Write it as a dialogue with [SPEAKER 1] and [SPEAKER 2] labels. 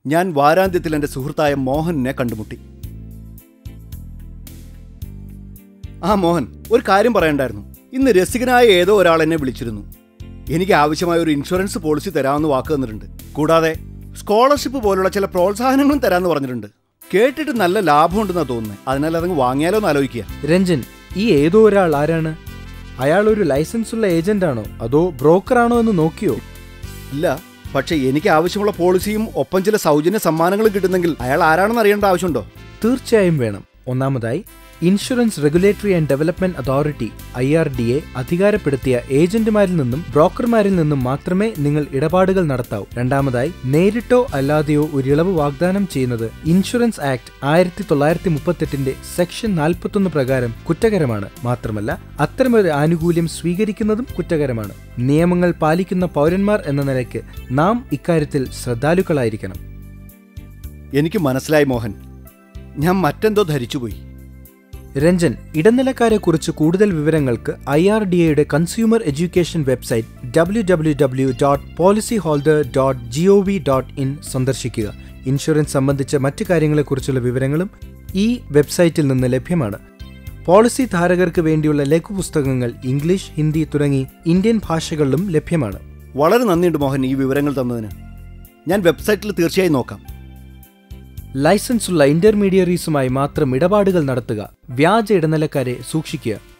[SPEAKER 1] ഞാൻ വാരാന്ത്യത്തിൽ എൻ്റെ സുഹൃത്തായ മോഹനെ കണ്ടുമുട്ടി ആ മോഹൻ ഒരു കാര്യം പറയണ്ടായിരുന്നു ഇന്ന് രസികനായ ഏതോ ഒരാൾ എന്നെ വിളിച്ചിരുന്നു എനിക്ക് ആവശ്യമായ ഒരു ഇൻഷുറൻസ് പോളിസി തരാമെന്ന് വാക്ക് തന്നിട്ടുണ്ട് കൂടാതെ സ്കോളർഷിപ്പ് പോലുള്ള ചില പ്രോത്സാഹനങ്ങളും തരാമെന്ന് പറഞ്ഞിട്ടുണ്ട് കേട്ടിട്ട് നല്ല ലാഭമുണ്ടെന്നാണ് തോന്നുന്നത് അതിനാൽ അതങ്ങ് വാങ്ങിയാലോ എന്ന് ആലോചിക്കുക
[SPEAKER 2] രഞ്ജൻ ഈ ഏതോ ഒരാൾ ആരാണ് അയാൾ ഒരു ലൈസൻസ് ഉള്ള ഏജന്റ് ആണോ അതോ ബ്രോക്കർ ആണോ എന്ന് നോക്കിയോ
[SPEAKER 1] ഇല്ല പക്ഷേ എനിക്ക് ആവശ്യമുള്ള പോളിസിയും ഒപ്പം ചില സൗജന്യ സമ്മാനങ്ങളും കിട്ടുന്നെങ്കിൽ അയാൾ ആരാണെന്ന് അറിയേണ്ട ആവശ്യമുണ്ടോ
[SPEAKER 2] തീർച്ചയായും വേണം ഒന്നാമതായി insurance regulatory and development authority I R D A അധികാരപ്പെടുത്തിയ ഏജന്റുമാരിൽ നിന്നും ബ്രോക്കർമാരിൽ നിന്നും മാത്രമേ നിങ്ങൾ ഇടപാടുകൾ നടത്താവൂ രണ്ടാമതായി നേരിട്ടോ അല്ലാതെയോ ഒരു ഇളവ് വാഗ്ദാനം ചെയ്യുന്നത് ഇൻഷുറൻസ് ആക്ട് ആയിരത്തി തൊള്ളായിരത്തി മുപ്പത്തെട്ടിന്റെ സെക്ഷൻ നാൽപ്പത്തൊന്ന് പ്രകാരം കുറ്റകരമാണ് മാത്രമല്ല അത്തരമൊരു ആനുകൂല്യം സ്വീകരിക്കുന്നതും കുറ്റകരമാണ് നിയമങ്ങൾ പാലിക്കുന്ന പൗരന്മാർ എന്ന നിലയ്ക്ക് നാം ഇക്കാര്യത്തിൽ ശ്രദ്ധാലുക്കളായിരിക്കണം
[SPEAKER 1] എനിക്ക് മനസ്സിലായി മോഹൻ ഞാൻ മറ്റെന്തോ ധരിച്ചുപോയി
[SPEAKER 2] രഞ്ജൻ ഇടനിലക്കാരെ കുറിച്ച് കൂടുതൽ വിവരങ്ങൾക്ക് ഐ ആർ ഡി എയുടെ consumer education website W W W dot policy holder dot G O V dot in സന്ദർശിക്കുക ഇൻഷുറൻസ് സംബന്ധിച്ച മറ്റ് കാര്യങ്ങളെക്കുറിച്ചുള്ള വിവരങ്ങളും ഈ വെബ്സൈറ്റിൽ നിന്ന് ലഭ്യമാണ് പോളിസി ധാരകർക്ക് വേണ്ടിയുള്ള ലഘുപുസ്തകങ്ങൾ ഇംഗ്ലീഷ് ഹിന്ദി തുടങ്ങി ഇന്ത്യൻ ഭാഷകളിലും ലഭ്യമാണ്
[SPEAKER 1] വളരെ നന്ദിയുണ്ട് മോഹൻ ഈ വിവരങ്ങൾ തന്നതിന് ഞാൻ വെബ്സൈറ്റിൽ തീർച്ചയായും നോക്കാം
[SPEAKER 2] ലൈസൻസുള്ള ഇന്റർമീഡിയറീസുമായി മാത്രം ഇടപാടുകൾ നടത്തുക വ്യാജ ഇടനിലക്കാരെ സൂക്ഷിക്കുക